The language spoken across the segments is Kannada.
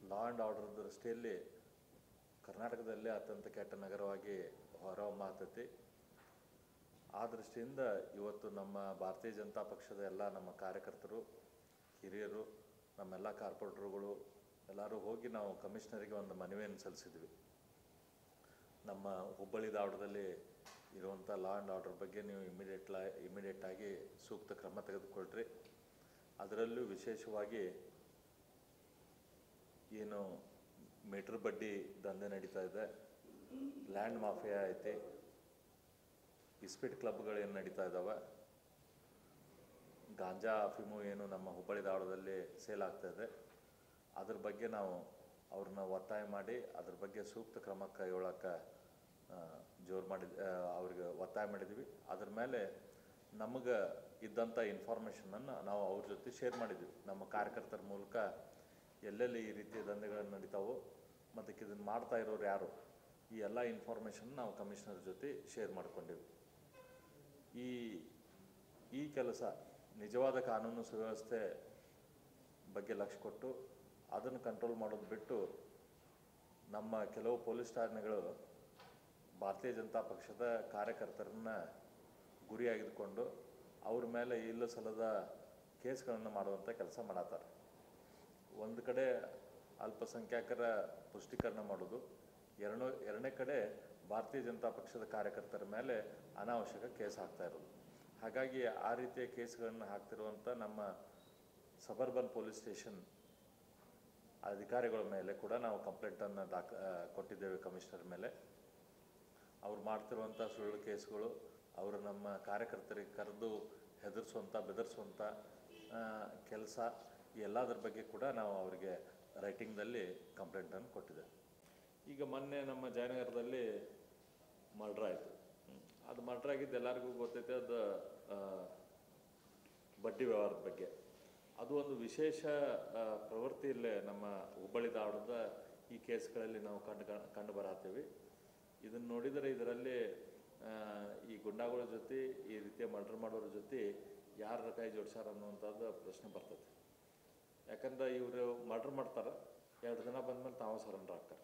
ಲಾ ಆ್ಯಂಡ್ ಆರ್ಡರ್ ದೃಷ್ಟಿಯಲ್ಲಿ ಕರ್ನಾಟಕದಲ್ಲೇ ಅತ್ಯಂತ ಕೆಟ್ಟ ನಗರವಾಗಿ ಹೊರಹೊಮ್ಮತೈತಿ ಆ ದೃಷ್ಟಿಯಿಂದ ಇವತ್ತು ನಮ್ಮ ಭಾರತೀಯ ಜನತಾ ಪಕ್ಷದ ಎಲ್ಲ ನಮ್ಮ ಕಾರ್ಯಕರ್ತರು ಹಿರಿಯರು ನಮ್ಮೆಲ್ಲ ಕಾರ್ಪೊರೇಟರ್ಗಳು ಎಲ್ಲರೂ ಹೋಗಿ ನಾವು ಕಮಿಷನರಿಗೆ ಒಂದು ಮನವಿಯನ್ನು ಸಲ್ಲಿಸಿದ್ವಿ ನಮ್ಮ ಹುಬ್ಬಳ್ಳಿ ಧಾರವಾಡದಲ್ಲಿ ಇರುವಂಥ ಲಾ ಆ್ಯಂಡ್ ಆರ್ಡರ್ ಬಗ್ಗೆ ನೀವು ಇಮಿಡಿಯೇಟ್ಲ ಇಮಿಡಿಯೇಟಾಗಿ ಸೂಕ್ತ ಕ್ರಮ ತೆಗೆದುಕೊಳ್ರಿ ಅದರಲ್ಲೂ ವಿಶೇಷವಾಗಿ ಏನು ಮೀಟ್ರ್ ಬಡ್ಡಿ ದಂಧೆ ನಡೀತಾ ಇದೆ ಲ್ಯಾಂಡ್ ಮಾಫಿಯಾ ಐತಿ ಇಸ್ಪಿಟ್ ಕ್ಲಬ್ಗಳು ಏನು ನಡೀತಾ ಇದ್ದಾವೆ ಗಾಂಜಾ ಅಫೀಮು ಏನು ನಮ್ಮ ಹುಬ್ಬಳ್ಳಿ ಧಾರವಾಡದಲ್ಲಿ ಸೇಲ್ ಆಗ್ತಾ ಇದೆ ಅದ್ರ ಬಗ್ಗೆ ನಾವು ಅವ್ರನ್ನ ಒತ್ತಾಯ ಮಾಡಿ ಅದ್ರ ಬಗ್ಗೆ ಸೂಕ್ತ ಕ್ರಮ ಕೈಗೊಳ್ಳೋಕೆ ಜೋರು ಮಾಡಿದ್ ಆ, ಅವ್ರಿಗೆ ಒತ್ತಾಯ ಮಾಡಿದ್ವಿ ಅದ್ರ ಮೇಲೆ ನಮಗೆ ಇದ್ದಂಥ ಇನ್ಫಾರ್ಮೇಷನನ್ನು ನಾವು ಅವ್ರ ಜೊತೆ ಶೇರ್ ಮಾಡಿದ್ವಿ ನಮ್ಮ ಕಾರ್ಯಕರ್ತರ ಮೂಲಕ ಎಲ್ಲೆಲ್ಲಿ ಈ ರೀತಿಯ ದಂಧೆಗಳು ನಡೀತಾವೋ ಮತ್ತು ಇದನ್ನು ಮಾಡ್ತಾ ಇರೋರು ಯಾರು ಈ ಎಲ್ಲ ಇನ್ಫಾರ್ಮೇಷನ್ ನಾವು ಕಮಿಷನರ್ ಜೊತೆ ಶೇರ್ ಮಾಡ್ಕೊಂಡಿವಿ ಈ ಈ ಕೆಲಸ ನಿಜವಾದ ಕಾನೂನು ಸುವ್ಯವಸ್ಥೆ ಬಗ್ಗೆ ಲಕ್ಷ್ಯ ಕೊಟ್ಟು ಅದನ್ನು ಕಂಟ್ರೋಲ್ ಮಾಡೋದು ಬಿಟ್ಟು ನಮ್ಮ ಕೆಲವು ಪೊಲೀಸ್ ಠಾಣೆಗಳು ಭಾರತೀಯ ಜನತಾ ಪಕ್ಷದ ಕಾರ್ಯಕರ್ತರನ್ನ ಗುರಿಯಾಗಿದ್ಕೊಂಡು ಅವ್ರ ಮೇಲೆ ಇಲ್ಲ ಸಲ್ಲದ ಕೇಸ್ಗಳನ್ನು ಮಾಡುವಂಥ ಕೆಲಸ ಮಾಡತ್ತಾರೆ ಒಂದು ಕಡೆ ಅಲ್ಪಸಂಖ್ಯಾತರ ಪುಷ್ಟೀಕರಣ ಮಾಡೋದು ಎರಡೂ ಎರಡನೇ ಕಡೆ ಭಾರತೀಯ ಜನತಾ ಪಕ್ಷದ ಕಾರ್ಯಕರ್ತರ ಮೇಲೆ ಅನಾವಶ್ಯಕ ಕೇಸ್ ಹಾಕ್ತಾ ಇರೋದು ಹಾಗಾಗಿ ಆ ರೀತಿಯ ಕೇಸ್ಗಳನ್ನು ಹಾಕ್ತಿರುವಂಥ ನಮ್ಮ ಸಬರ್ಬನ್ ಪೊಲೀಸ್ ಸ್ಟೇಷನ್ ಅಧಿಕಾರಿಗಳ ಮೇಲೆ ಕೂಡ ನಾವು ಕಂಪ್ಲೇಂಟನ್ನು ದಾಖ ಆ, ಕೊಟ್ಟಿದ್ದೇವೆ ಕಮಿಷನರ್ ಮೇಲೆ ಅವ್ರು ಮಾಡ್ತಿರುವಂಥ ಸುಳ್ಳು ಕೇಸ್ಗಳು ಅವರು ನಮ್ಮ ಕಾರ್ಯಕರ್ತರಿಗೆ ಕರೆದು ಹೆದರಿಸುವಂಥ ಬೆದರಿಸುವಂಥ ಕೆಲಸ ಈ ಎಲ್ಲದರ ಬಗ್ಗೆ ಕೂಡ ನಾವು ಅವರಿಗೆ ರೈಟಿಂಗ್ದಲ್ಲಿ ಕಂಪ್ಲೇಂಟನ್ನು ಕೊಟ್ಟಿದ್ದೇವೆ ಈಗ ಮೊನ್ನೆ ನಮ್ಮ ಜಯನಗರದಲ್ಲಿ ಮರ್ಡ್ರ್ ಆಯಿತು ಅದು ಮರ್ಡ್ರ್ ಆಗಿದ್ದು ಎಲ್ಲರಿಗೂ ಗೊತ್ತೈತೆ ಅದು ಆ, ಬಡ್ಡಿ ವ್ಯವಹಾರದ ಬಗ್ಗೆ ಅದು ಒಂದು ವಿಶೇಷ ಆ, ಪ್ರವೃತ್ತಿ ಇಲ್ಲೇ ನಮ್ಮ ಹುಬ್ಬಳ್ಳಿ ಧಾರವಾಡದ ಈ ಕೇಸ್ಗಳಲ್ಲಿ ನಾವು ಕಂಡು ಕಂಡು ಬರತ್ತೀವಿ ಇದನ್ನು ನೋಡಿದರೆ ಇದರಲ್ಲಿ ಆ, ಈ ಗುಂಡಾಗಳ ಜೊತೆ ಈ ರೀತಿಯ ಮರ್ಡರ್ ಮಾಡೋರ ಜೊತೆ ಯಾರ ಕೈ ಜೋಡಿಸ್ಯಾರ ಅನ್ನುವಂಥದ್ದು ಪ್ರಶ್ನೆ ಬರ್ತದೆ ಯಾಕಂದ್ರೆ ಇವರು ಮರ್ಡರ್ ಮಾಡ್ತಾರೆ ಎರಡು ದಿನ ಬಂದ್ಮೇಲೆ ತಾವು ಸರೆಂಡರ್ ಆಗ್ತಾರೆ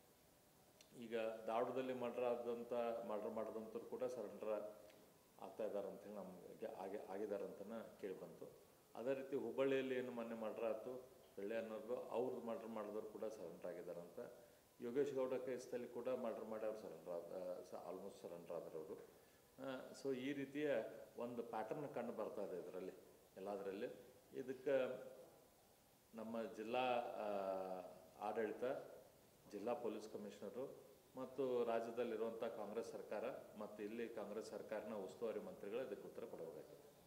ಈಗ ಧಾರವಾಡದಲ್ಲಿ ಮರ್ಡರ್ ಆದಂಥ ಮರ್ಡರ್ ಮಾಡಿದಂಥವ್ರು ಕೂಡ ಸರೆಂಡರ್ ಆಗ್ತಾ ಇದ್ದಾರೆ ಅಂತೇಳಿ ನಮಗೆ ಆಗಿ ಆಗಿದ್ದಾರೆ ಅಂತನ ಕೇಳಿ ಬಂತು ಅದೇ ರೀತಿ ಹುಬ್ಬಳ್ಳಿಯಲ್ಲಿ ಏನು ಮೊನ್ನೆ ಮರ್ಡರ್ ಆಯ್ತು ಬೆಳ್ಳಿ ಅನ್ನೋದು ಅವ್ರದ್ದು ಮರ್ಡರ್ ಮಾಡಿದವರು ಕೂಡ ಸರೆಂಡರ್ ಆಗಿದ್ದಾರೆ ಅಂತ ಯೋಗೇಶ್ ಗೌಡ ಕೇಸಲ್ಲಿ ಕೂಡ ಮರ್ಡರ್ ಮಾಡಿ ಅವ್ರು ಸರೆಂಡರ್ ಆದ ಆಲ್ಮೋಸ್ಟ್ ಸರೆಂಡರ್ ಆದರು ಅವರು ಸೊ ಈ ರೀತಿಯ ಒಂದು ಪ್ಯಾಟರ್ನ್ ಕಂಡು ಬರ್ತಾ ಇದೆ ಇದರಲ್ಲಿ ಎಲ್ಲದರಲ್ಲಿ ಇದಕ್ಕೆ ನಮ್ಮ ಜಿಲ್ಲಾ ಆ, ಆಡಳಿತ ಜಿಲ್ಲಾ ಪೊಲೀಸ್ ಕಮಿಷನರು ಮತ್ತು ರಾಜ್ಯದಲ್ಲಿರುವಂಥ ಕಾಂಗ್ರೆಸ್ ಸರ್ಕಾರ ಮತ್ತು ಇಲ್ಲಿ ಕಾಂಗ್ರೆಸ್ ಸರ್ಕಾರನ ಉಸ್ತುವಾರಿ ಮಂತ್ರಿಗಳು ಇದಕ್ಕೆ ಉತ್ತರ ಕೊಡಬೇಕಾಗಿದೆ